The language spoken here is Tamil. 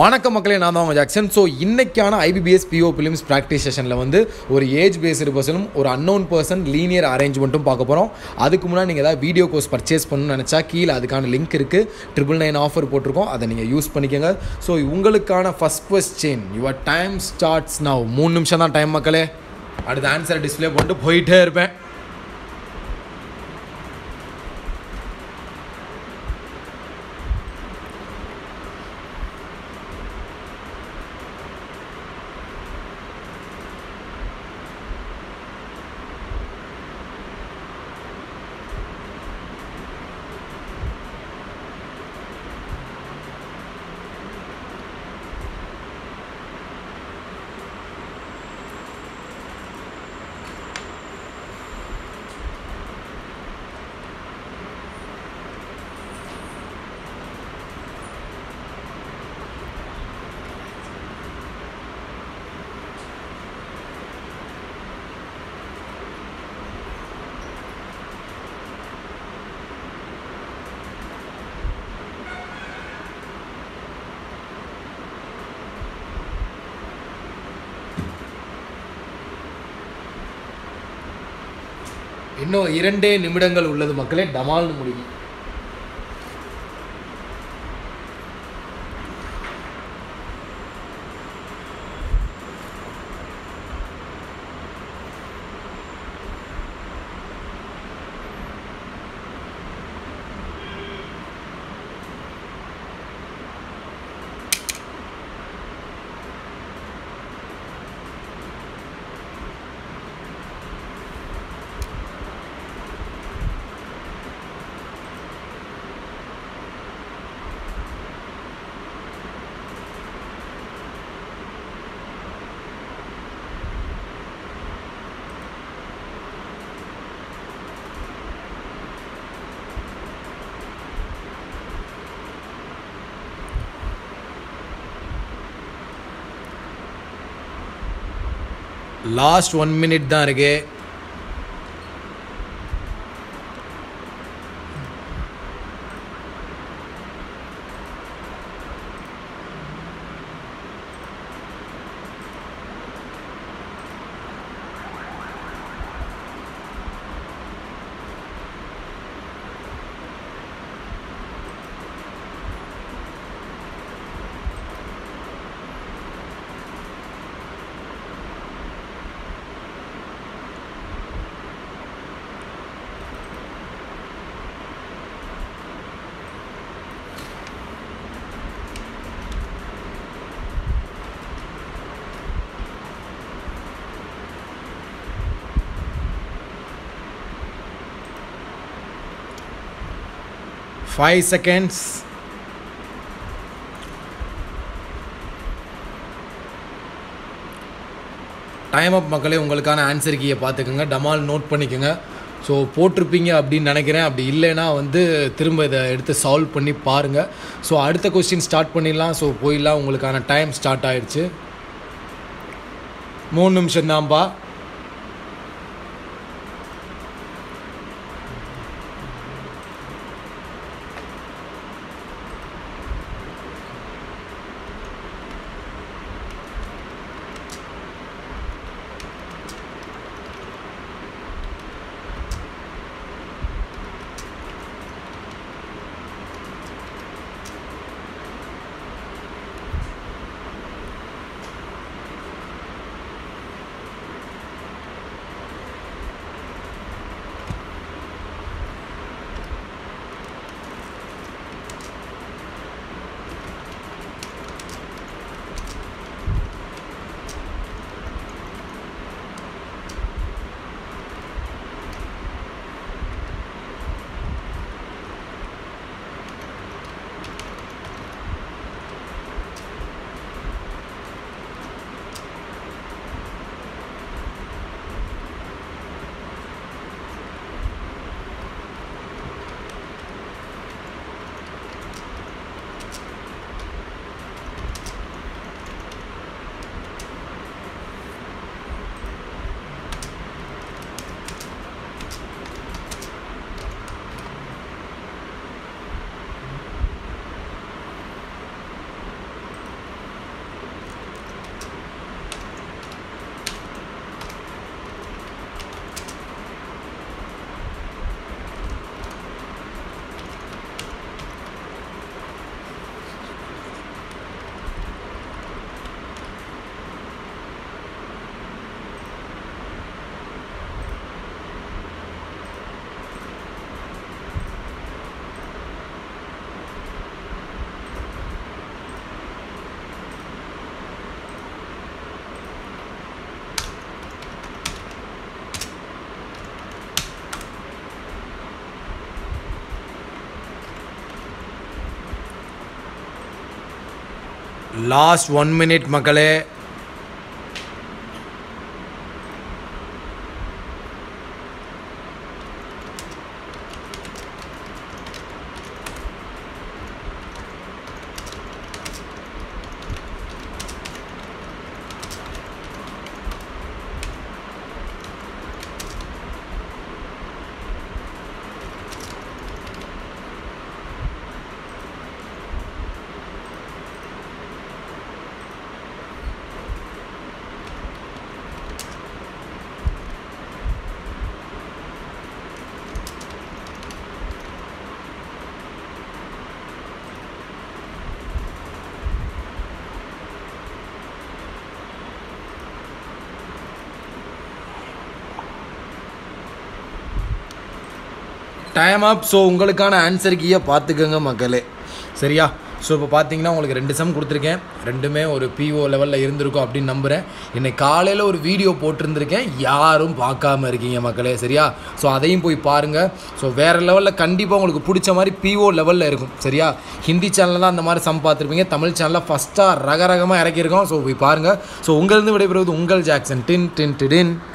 வணக்கம் மக்களே நான் தான் உங்கள் ஜாக்சன் ஸோ இன்னைக்கான ஐபிபிஎஸ் பிஓ பிலிம்ஸ் ப்ராக்டிஸ் செஷனில் வந்து ஒரு ஏஜ் பேஸ்டு பர்சனும் ஒரு அன்னோன் பர்சன் லீனியர் அரேஞ்ச்மெண்ட்டும் பார்க்க போகிறோம் அதுக்கு முன்னாடி நீங்கள் ஏதாவது வீடியோ கோர்ஸ் பர்ச்சேஸ் பண்ணணும்னு நினச்சா கீழே அதுக்கான லிங்க் இருக்குது ட்ரிபிள் நைன் ஆஃபர் போட்டிருக்கோம் அதை நீங்கள் யூஸ் பண்ணிக்கோங்க ஸோ உங்களுக்கான first question your time starts now மூணு நிமிஷம் தான் டைம் மக்களே அடுத்த ஆன்சர் டிஸ்ப்ளே பண்ணிட்டு போயிட்டே இருப்பேன் இன்னும் இரண்டே நிமிடங்கள் உள்ளது மக்களே டமால்னு முடியும் லாஸ்ட் ஒன் மினிட் தான் இருக்கு ஃபைவ் செகண்ட்ஸ் டைம் அப் மக்களே உங்களுக்கான ஆன்சர் கீயை பார்த்துக்கோங்க டமால் நோட் பண்ணிக்கோங்க ஸோ போட்டிருப்பீங்க அப்படின்னு நினைக்கிறேன் அப்படி இல்லைன்னா வந்து திரும்ப இதை எடுத்து சால்வ் பண்ணி பாருங்கள் ஸோ அடுத்த கொஸ்டின் ஸ்டார்ட் பண்ணிடலாம் ஸோ போயிடலாம் உங்களுக்கான டைம் ஸ்டார்ட் ஆயிடுச்சு மூணு நிமிஷம் தான்ப்பா லாஸ்ட் ஒன் மினிட் மக்களே டைம் அப் ஸோ உங்களுக்கான ஆன்சர் கீயை பார்த்துக்கோங்க மக்களே சரியா ஸோ இப்போ பார்த்தீங்கன்னா உங்களுக்கு ரெண்டு சம் கொடுத்துருக்கேன் ரெண்டுமே ஒரு பிஓ லெவலில் இருந்திருக்கும் அப்படின்னு நம்புகிறேன் இன்னைக்கு காலையில் ஒரு வீடியோ போட்டிருந்திருக்கேன் யாரும் பார்க்காம இருக்கீங்க மக்களே சரியா ஸோ அதையும் போய் பாருங்கள் ஸோ வேறு லெவலில் கண்டிப்பாக உங்களுக்கு பிடிச்ச மாதிரி பிஓ லெவலில் இருக்கும் சரியா ஹிந்தி சேனலில் தான் அந்த மாதிரி சம் பார்த்துருப்பீங்க தமிழ் சேனலில் ஃபஸ்ட்டாக ரகரகமாக இறக்கியிருக்கோம் ஸோ போய் பாருங்கள் ஸோ உங்களிருந்து விடைபெறுவது உங்கள் ஜாக்சன் டின் டின் டின்